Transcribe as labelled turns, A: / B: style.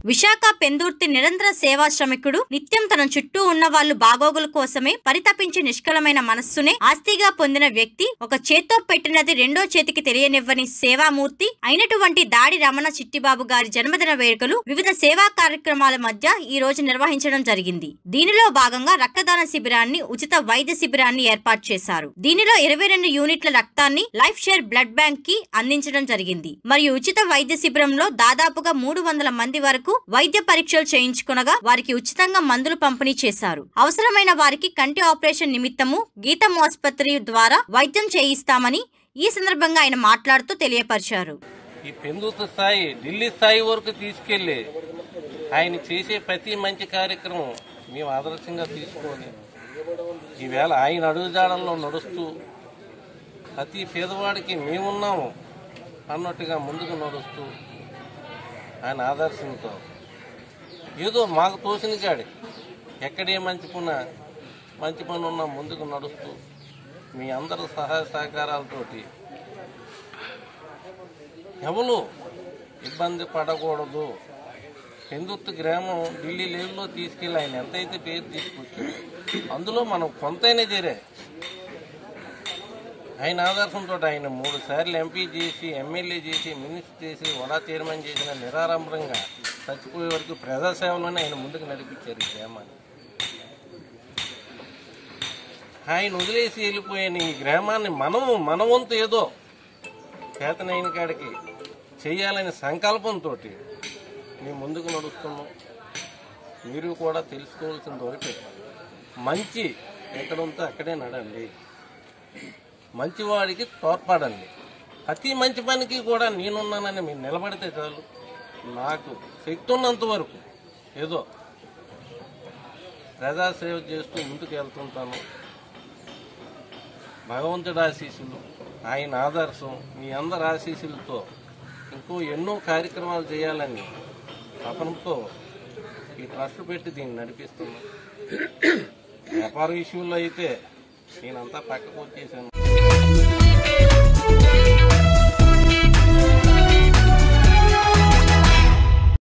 A: విశాఖ పెందుర్తి నిరంతర సేవా శ్రమికుడు నిత్యం తన చుట్టూ ఉన్న వాళ్ళు బాగోగుల కోసమే పరితపించి నిష్కలమైన మనస్సునే ఆస్తిగా పొందిన వ్యక్తి ఒక చేత్తో పెట్టినది రెండో చేతికి తెలియనివ్వని సేవామూర్తి అయినటువంటి దాడి రమణ చిట్టిబాబు గారి జన్మదిన వేడుకలు వివిధ సేవా కార్యక్రమాల మధ్య ఈ రోజు నిర్వహించడం జరిగింది దీనిలో భాగంగా రక్తదాన శిబిరాన్ని ఉచిత వైద్య శిబిరాన్ని ఏర్పాటు చేశారు దీనిలో ఇరవై రెండు యూనిట్ల రక్తాన్ని లైఫ్ షేర్ బ్లడ్ బ్యాంక్ కి అందించడం జరిగింది మరియు ఉచిత వైద్య శిబిరంలో దాదాపుగా మూడు వందల మంది వరకు వైద్య పరీక్షలు చేయించుకునగా వారికి ఉచితంగా మందులు పంపిణీ చేశారు అవసరమైన వారికి కంటి ఆపరేషన్ నిమిత్తము గీతం ఆసుపత్రి ద్వారా వైద్యం చేయిస్తామని ఈ సందర్భంగా ఆయన మాట్లాడుతూ తెలియపరిచారు
B: ఈ పెందుత స్థాయి ఢిల్లీ స్థాయి వరకు తీసుకెళ్లి ఆయన చేసే ప్రతి మంచి కార్యక్రమం మేము ఆదర్శంగా తీసుకొని ఈవేళ ఆయన అడుగుజాడల్లో నడుస్తూ ప్రతి పేదవాడికి మేమున్నాము అన్నట్టుగా ముందుకు నడుస్తూ ఆయన ఆదర్శంతో ఏదో మాకు తోసిన కాడి ఎక్కడే మంచి పని మంచి పని ఉన్నా ముందుకు నడుస్తూ మీ అందరి సహాయ సహకారాలతోటి ఎవరు ఇబ్బంది పడకూడదు హిందుత్వ గ్రామం ఢిల్లీ లెవెల్లో తీసుకెళ్ళి ఆయన ఎంతైతే పేరు తీసుకొచ్చారు అందులో మనం కొంతైనా చేరే ఆయన ఆదర్శంతో ఆయన మూడు సార్లు ఎంపీ చేసి ఎమ్మెల్యే చేసి మినిస్టర్ చేసి వడా చైర్మన్ చేసిన నిరారంభంగా చచ్చిపోయే వరకు ప్రజాసేవలోనే ఆయన ముందుకు నడిపించారు ఈ గ్రామాన్ని ఆయన వదిలేసి వెళ్ళిపోయిన ఈ గ్రామాన్ని మనము మన వంతు ఏదో చేతనైన కాడికి చేయాలనే సంకల్పంతో మేము ముందుకు నడుస్తున్నాం మీరు కూడా తెలుసుకోవాల్సిన వరకు మంచి ఎక్కడ ఉంటే అక్కడే నడండి మంచివాడికి తోడ్పడండి ప్రతి మంచి పనికి కూడా నేనున్నానని మీరు నిలబడితే చాలు నాకు శక్తి ఉన్నంత వరకు ఏదో ప్రజాసేవ చేస్తూ ముందుకు వెళ్తుంటాను భగవంతుడి ఆశీస్సులు ఆయన ఆదర్శం మీ అందరి ఆశీస్సులతో ఇంకో ఎన్నో కార్యక్రమాలు చేయాలని తపనతో ఈ ట్రస్ట్ పెట్టి దీన్ని నడిపిస్తున్నాం వ్యాపార విషయంలో అయితే నేనంతా పక్కకు వచ్చేసాను